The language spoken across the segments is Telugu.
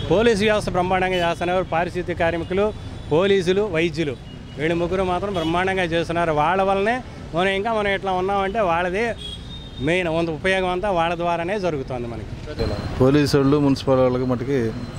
పోలీసు వ్యవస్థ బ్రహ్మాండంగా చేస్తున్నారు పారిశుద్ధ్య కార్మికులు పోలీసులు వైద్యులు వీళ్ళు ముగ్గురు మాత్రం బ్రహ్మాండంగా చేస్తున్నారు వాళ్ళ వల్లనే మనం ఇంకా మనం ఇట్లా ఉన్నామంటే వాళ్ళదే మెయిన్ వంద ఉపయోగం అంతా వాళ్ళ ద్వారానే జరుగుతుంది మనకి పోలీసు వాళ్ళు మున్సిపల్ వాళ్ళకి మటుకి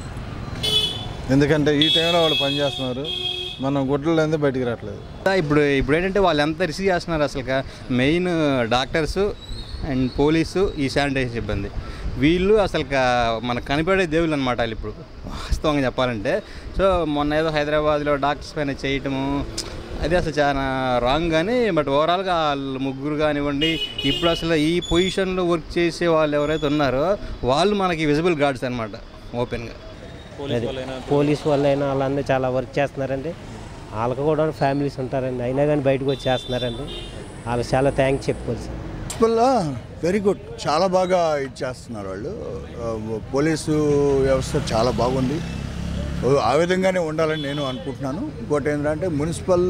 ఎందుకంటే ఈ టైంలో వాళ్ళు పనిచేస్తున్నారు మనం గుడ్డలు అనేది బయటికి రావట్లేదు ఇప్పుడు ఇప్పుడు ఏంటంటే వాళ్ళు ఎంత రిసీవ్ చేస్తున్నారు అసలు మెయిన్ డాక్టర్స్ అండ్ పోలీసు ఈ శానిటైజర్ సిబ్బంది వీళ్ళు అసలు మనకు కనిపడే దేవుళ్ళు అనమాట వాళ్ళు ఇప్పుడు వాస్తవంగా చెప్పాలంటే సో మొన్న ఏదో హైదరాబాద్లో డాక్టర్స్ పైన చేయటము అది అసలు చాలా రాంగ్ కానీ బట్ ఓవరాల్గా వాళ్ళు ముగ్గురు కానివ్వండి ఇప్పుడు అసలు ఈ పొజిషన్లో వర్క్ చేసే వాళ్ళు ఎవరైతే ఉన్నారో వాళ్ళు మనకి విజిబుల్ గార్డ్స్ అనమాట ఓపెన్గా అది పోలీస్ వాళ్ళైనా వాళ్ళందరూ చాలా వర్క్ చేస్తున్నారండి వాళ్ళకి కూడా ఫ్యామిలీస్ ఉంటారండి అయినా కానీ బయటకు వచ్చి చేస్తున్నారండి వాళ్ళకి చాలా థ్యాంక్స్ చెప్పుకోవాలి సార్ మున్సిపల్ వెరీ గుడ్ చాలా బాగా ఇచ్చేస్తున్నారు వాళ్ళు ఆ, పోలీసు వ్యవస్థ చాలా బాగుంది ఓ, ఆ విధంగానే ఉండాలని నేను అనుకుంటున్నాను ఇంకోటి ఏంటంటే మున్సిపల్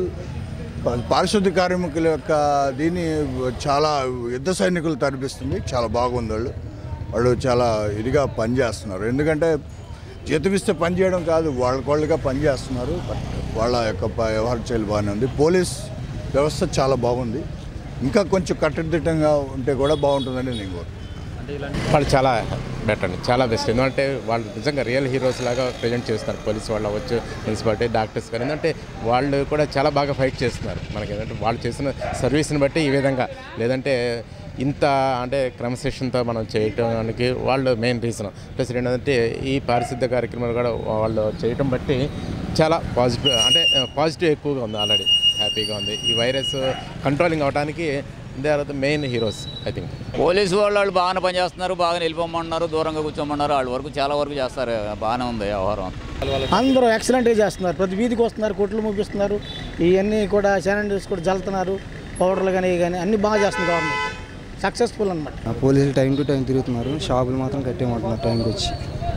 పా- పారిశుద్ధ్య కార్మికుల యొక్క దీన్ని చాలా యుద్ధ సైనికులు తరిపిస్తుంది చాలా బాగుంది వాళ్ళు వాళ్ళు చాలా ఇదిగా పనిచేస్తున్నారు ఎందుకంటే జీతం ఇస్తే పని చేయడం కాదు వాళ్ళకోళ్ళుగా పనిచేస్తున్నారు బట్ వాళ్ళ యొక్క ప- వ్యవహార శైలి బాగానే ఉంది పోలీస్ వ్యవస్థ చాలా బాగుంది ఇంకా కొంచెం కట్టుదిట్టంగా ఉంటే కూడా బాగుంటుందని నేను కోరుకుంటున్నాను వాళ్ళు చాలా బెటర్ అండి చాలా బెస్ట్ ఎందుకంటే వాళ్ళు నిజంగా రియల్ హీరోస్ లాగా ప్రజెంట్ చేస్తున్నారు పోలీస్ వాళ్ళు అవ్వచ్చు మున్సిపాలిటీ డాక్టర్స్ కానీ ఎందుకంటే వాళ్ళు కూడా చాలా బాగా ఫైట్ చేస్తున్నారు మనకి ఏంటంటే వాళ్ళు చేసిన సర్వీస్ని బట్టి ఈ విధంగా లేదంటే ఇంత అంటే క్రమశిక్షణతో మనం చేయటానికి వాళ్ళు మెయిన్ రీజన్ ప్లస్ ఏంటంటే ఈ పారిశుద్ధ్య కార్యక్రమాలు కూడా వాళ్ళు చేయటం బట్టి చాలా పాజిటివ్ అంటే పాజిటివ్ ఎక్కువగా ఉంది ఆల్రెడీ హ్యాపీగా ఉంది ఈ వైరస్ కంట్రోలింగ్ అవడానికి they are the main heroes I think police వాళ్ళు వాళ్ళు బాగానే పనిచేస్తున్నారు బాగా నిలిపోమన్నారు దూరంగా కూర్చోమన్నారు వాళ్ళ వరకు చాలా వరకు చేస్తారు బాగానే ఉంది వ్యవహారం అందరూ ఎక్సలెంట్గా చేస్తున్నారు ప్రతి వీధికి వస్తున్నారు కొట్లు ముగిస్తున్నారు ఇవన్నీ కూడా శానిటైజర్స్ కూడా జల్లుతున్నారు పౌడర్లు కానీ కానీ అన్నీ బాగా చేస్తుంది గవర్నమెంట్ సక్సెస్ఫుల్ అనమాట పోలీసులు టైం టు టైం తిరుగుతున్నారు షాపులు మాత్రం కట్టేయమంటున్నారు టైంకి వచ్చి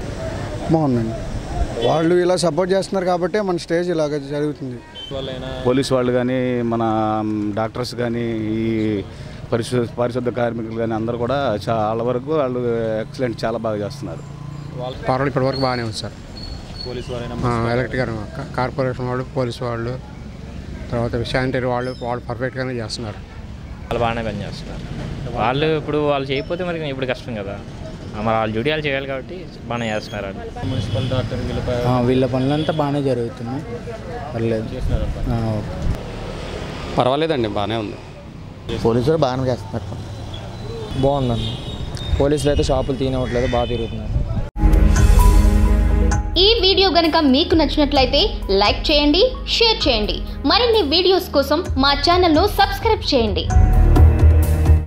బాగుందండి వాళ్ళు ఇలా సపోర్ట్ చేస్తున్నారు కాబట్టి మన స్టేజ్ ఇలాగ జరుగుతుంది పోలీస్ వాళ్ళు కానీ మన డాక్టర్స్ కానీ ఈ పరిశుద్ధ పారిశుద్ధ కార్మికులు కానీ అందరూ కూడా చాలా వరకు వాళ్ళు ఎక్సలెంట్ చాలా బాగా చేస్తున్నారు పర్వాలేదు ఇప్పటివరకు బాగానే ఉంది సార్ పోలీసు ఎలక్ట్రికల్ కార్పొరేషన్ వాళ్ళు పోలీసు వాళ్ళు తర్వాత శానిటరీ వాళ్ళు వాళ్ళు పర్ఫెక్ట్గానే చేస్తున్నారు వాళ్ళు బాగానే పని చేస్తున్నారు వాళ్ళు ఇప్పుడు వాళ్ళు చేయకపోతే మరి ఇప్పుడు కష్టం కదా మరి వాళ్ళ డ్యూటీ వాళ్ళు చేయాలి కాబట్టి బాగానే చేస్తున్నారు వాళ్ళు మున్సిపల్ డాక్టర్ వీళ్ళపై వీళ్ళ పనులంతా బాగానే జరుగుతున్నాయి పర్లేదు ఆ, ఓకే. పర్వాలేదండి బాగానే ఉంది పోలీసులు బాగానే చేస్తున్నారు బాగుందండి పోలీసులు అయితే షాపులు తీయనివ్వట్లేదు బాగా తిరుగుతున్నారు ఈ వీడియో గనుక మీకు నచ్చినట్లయితే లైక్ చేయండి షేర్ చేయండి మరిన్ని వీడియోస్ కోసం మా ఛానల్ను సబ్స్క్రైబ్ చేయండి